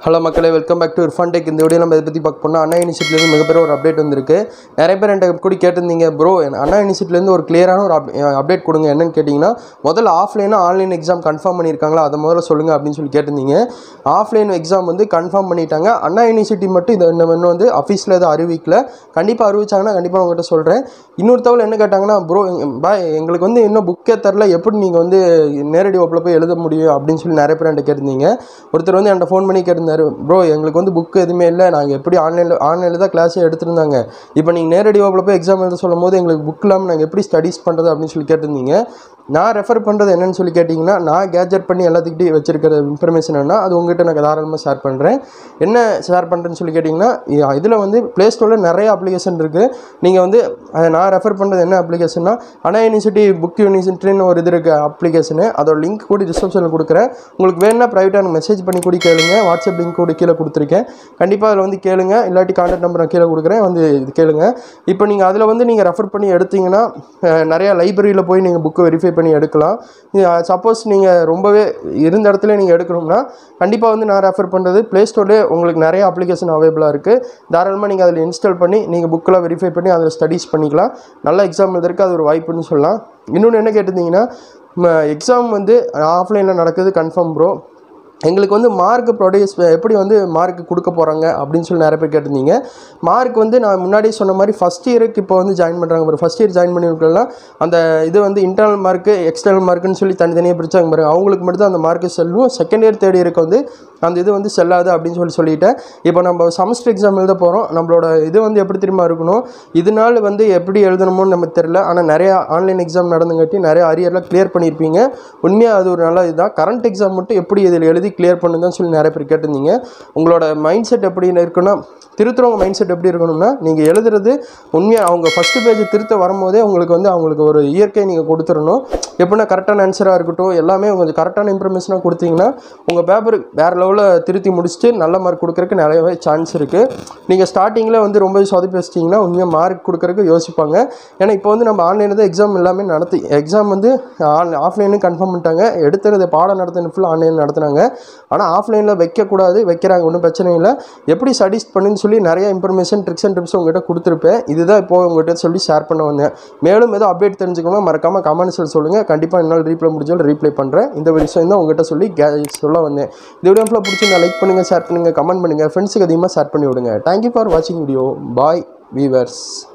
hello மக்களே welcome back to Irfan tech இந்த video நம்ம இதை பற்றி பார்க்க போனால் அண்ணா யூனிவர்சிட்டிலேருந்து மிகப்பெரிய ஒரு அப்டேட் வந்திருக்கு நிறைய பேர் என்கிட்ட கூட கேட்டிருந்தீங்க ப்ரோ அண்ணா யூனிவர்சிட்டிலேருந்து ஒரு கிளியரான ஒரு அப்டேட் கொடுங்க என்னன்னு கேட்டிங்கன்னா முதல்ல ஆஃப்லைனாக ஆன்லைன் எக்ஸாம் கன்ஃபார்ம் பண்ணியிருக்காங்களா அதை முதல்ல சொல்லுங்கள் அப்படின்னு சொல்லி கேட்டிருந்தீங்க ஆஃப்லைன் எக்ஸாம் வந்து கன்ஃபார்ம் பண்ணிட்டாங்க அண்ணா யூனிவர்சிட்டி மட்டும் இதை இன்னும் இன்னும் வந்து அஃபீஸில் எதுவும் அறிவிக்கல கண்டிப்பாக அறிவிச்சாங்கன்னா கண்டிப்பாக உங்கள்கிட்ட சொல்கிறேன் இன்னொரு தகவல் என்ன கேட்டாங்கன்னா ப்ரோ பாய் எங்களுக்கு வந்து இன்னும் புக்கே தரல எப்படி நீங்கள் வந்து நேரடி வகுப்பில் போய் எழுத முடியும் அப்படின்னு சொல்லி நிறைய பேர் என்கிட்ட கேட்டிருந்தீங்க ஒருத்தர் வந்து என்கிட்ட ஃபோன் பண்ணி கேட்டிருந்தாரு ப்ரோ எங்களுக்கு வந்து புக் எதுவுமே இல்லை நாங்கள் எப்படி ஆன்லைனில் ஆன்லைனில் தான் கிளாஸே எடுத்திருந்தாங்க இப்போ நீங்கள் நேரடி வகுப்பில் போய் எக்ஸாம் எழுத சொல்லும் போது எங்களுக்கு புக் இல்லாமல் நாங்கள் எப்படி ஸ்டடீஸ் பண்ணுறது அப்படின்னு சொல்லி கேட்டிருந்தீங்க நான் ரெஃபர் பண்ணுறது என்னன்னு சொல்லி கேட்டிங்கன்னா நான் கேஜெட் பண்ணி எல்லாத்துக்கிட்டையும் வச்சிருக்கிற இன்ஃபர்மேஷன் என்ன அது உங்ககிட்ட நான் தாராளமாக ஷேர் பண்ணுறேன் என்ன ஷேர் பண்ணுறேன்னு சொல்லி கேட்டிங்கன்னா இதில் வந்து ப்ளே ஸ்டோரில் நிறைய அப்ளிகேஷன் இருக்குது நீங்கள் வந்து அதை நான் ரெஃபர் பண்ணுறது என்ன அப்ளிகேஷன்னா அண்ணா யூனிவர்சிட்டி புக் யூனிவர்சிட்டின்னு ஒரு இது இருக்குது அப்ளிகேஷனு அதோட லிங்க் கூட டிஸ்கிரிப்ஷனில் கொடுக்குறேன் உங்களுக்கு வேணும்னா ப்ரைவேட்டாக எனக்கு மெசேஜ் பண்ணி கூட கேளுங்க வாட்ஸ்அப் லிங்க் கூட கீழே கொடுத்துருக்கேன் கண்டிப்பாக அதில் வந்து கேளுங்க இல்லாட்டி கான்டாக்ட் நம்பர் நான் கீழே கொடுக்குறேன் வந்து இது கேளுங்க இப்போ நீங்கள் அதில் வந்து நீங்கள் ரெஃபர் பண்ணி எடுத்தீங்கன்னா அஹ், நிறையா லைப்ரரியில் போய் நீங்கள் புக்கை வெரிஃபை பண்ணி எடுக்கலாம் சப்போஸ் நீங்கள் ரொம்பவே இருந்த இடத்துல நீங்கள் எடுக்கணும்னா கண்டிப்பாக வந்து நான் ரெஃபர் பண்ணுறது ப்ளே ஸ்டோர்லேயே உங்களுக்கு நிறைய அப்ளிகேஷன் அவைலபிளாக இருக்குது தாராளமாக நீங்கள் அதில் இன்ஸ்டால் பண்ணி நீங்கள் புக்கெலாம் வெரிஃபை பண்ணி அதில் ஸ்டடீஸ் பண்ணிக்கலாம் நல்ல எக்ஸாம் எழுதுறதுக்கு அது ஒரு வாய்ப்புன்னு சொல்லலாம் இன்னொன்று என்ன கேட்டிருந்தீங்கன்னா எக்ஸாம் வந்து ஆஃப்லைனில் நடக்குது கன்ஃபார்ம் ப்ரோ எங்களுக்கு வந்து மார்க் ப்ரொடியூஸ் எப்படி வந்து மார்க் கொடுக்க போகிறாங்க அப்படின்னு சொல்லி நிறைய பேர் கேட்டிருந்தீங்க மார்க் வந்து நான் முன்னாடியே சொன்ன மாதிரி ஃபஸ்ட் இயருக்கு இப்போ வந்து ஜாயின் பண்ணுறாங்க பாரு ஃபஸ்ட் இயர் ஜாயின் பண்ணிருக்கலாம் அந்த இது வந்து இன்டர்னல் மார்க்கு எக்ஸ்டர்னல் மார்க்குன்னு சொல்லி தனித்தனியாக பிரிச்சாங்க பாருங்க அவங்களுக்கு மட்டும் தான் அந்த மார்க்கு செல்லும் செகண்ட் இயர் தேர்ட் இயருக்கு வந்து அந்த இது வந்து செல்லாது அப்படின்னு சொல்லி சொல்லிட்டேன் இப்போ நம்ம செமஸ்டர் எக்ஸாம் எழுத போகிறோம் நம்மளோட இது வந்து எப்படி தெரியுமா இருக்கணும் இதனால் வந்து எப்படி எழுதணுமோன்னு நமக்கு தெரியல ஆனால் நிறையா ஆன்லைன் எக்ஸாம் நடந்துங்காட்டி நிறைய அரியர்லாம் கிளியர் பண்ணியிருப்பீங்க உண்மையாக அது ஒரு நல்ல இதுதான் கரண்ட் எக்ஸாம் மட்டும் எப்படி இதில் எழுதி கிளியர் பண்ணுங்கன்னு சொல்லி நிறைய பேர் கேட்டிருந்தீங்க உங்களோட மைண்ட் செட் எப்படி இருக்குன்னா திருத்துறவங்க மைண்ட் செட் எப்படி இருக்கணும்னா நீங்கள் எழுதுறது உண்மையாக அவங்க ஃபஸ்ட்டு பேஜ் திருத்த வரும்போதே உங்களுக்கு வந்து அவங்களுக்கு ஒரு இயற்கை நீங்கள் கொடுத்துடணும் எப்படின்னா கரெக்டான ஆன்சராக இருக்கட்டும் எல்லாமே கொஞ்சம் கரெக்டான இன்ஃபர்மேஷனாக கொடுத்தீங்கன்னா உங்கள் பேப்பர் வேறு லெவலில் திருத்தி முடிச்சுட்டு நல்ல மார்க் கொடுக்கறதுக்கு நிறையவே சான்ஸ் இருக்குது நீங்கள் ஸ்டார்டிங்கில் வந்து ரொம்ப சொதப்பி வச்சிட்டிங்கன்னா உண்மையாக மார்க் கொடுக்கறதுக்கு யோசிப்பாங்க ஏன்னா இப்போ வந்து நம்ம ஆன்லைனில் தான் எக்ஸாம் எல்லாமே நடத்தி எக்ஸாம் வந்து ஆன் ஆஃப்லைனும் கன்ஃபார்ம் பண்ணிட்டாங்க எடுத்துறது பாடம் நடத்தின ஃபுல்லாக ஆன்லைனில் நடத்துனாங்க ஆனால் ஆஃப்லைனில் வைக்கக்கூடாது வைக்கிறாங்க ஒன்றும் பிரச்சனை இல்லை எப்படி ஸ்டடீஸ் பண்ணுன்னு சொல்லி நிறைய இன்ஃபர்மேஷன் ட்ரிக்ஸ் அண்ட் டிப்ஸ் உங்ககிட்ட கொடுத்துருப்பேன் இதுதான் இப்போ உங்ககிட்ட சொல்லி ஷேர் பண்ண வந்தேன் மேலும் ஏதோ அப்டேட் தெரிஞ்சுக்கணும் மறக்காமல் கமெண்ட்ஸில் சொல்லுங்கள் கண்டிப்பாக என்னால் ரீப்ளை முடிஞ்சாலும் ரீப்ளை பண்ணுறேன் இந்த விஷயம் தான் உங்ககிட்ட சொல்லி கே சொல்ல வந்தேன் இந்த வீடியோ ஃபுல்லாக பிடிச்சிருந்தா லைக் பண்ணுங்கள் ஷேர் பண்ணுங்கள் கமெண்ட் பண்ணுங்கள் ஃப்ரெண்ட்ஸுக்கு அதிகமாக ஷேர் பண்ணி விடுங்க தேங்க்யூ ஃபார் வாட்சிங் வீடியோ பாய் வீவர்ஸ்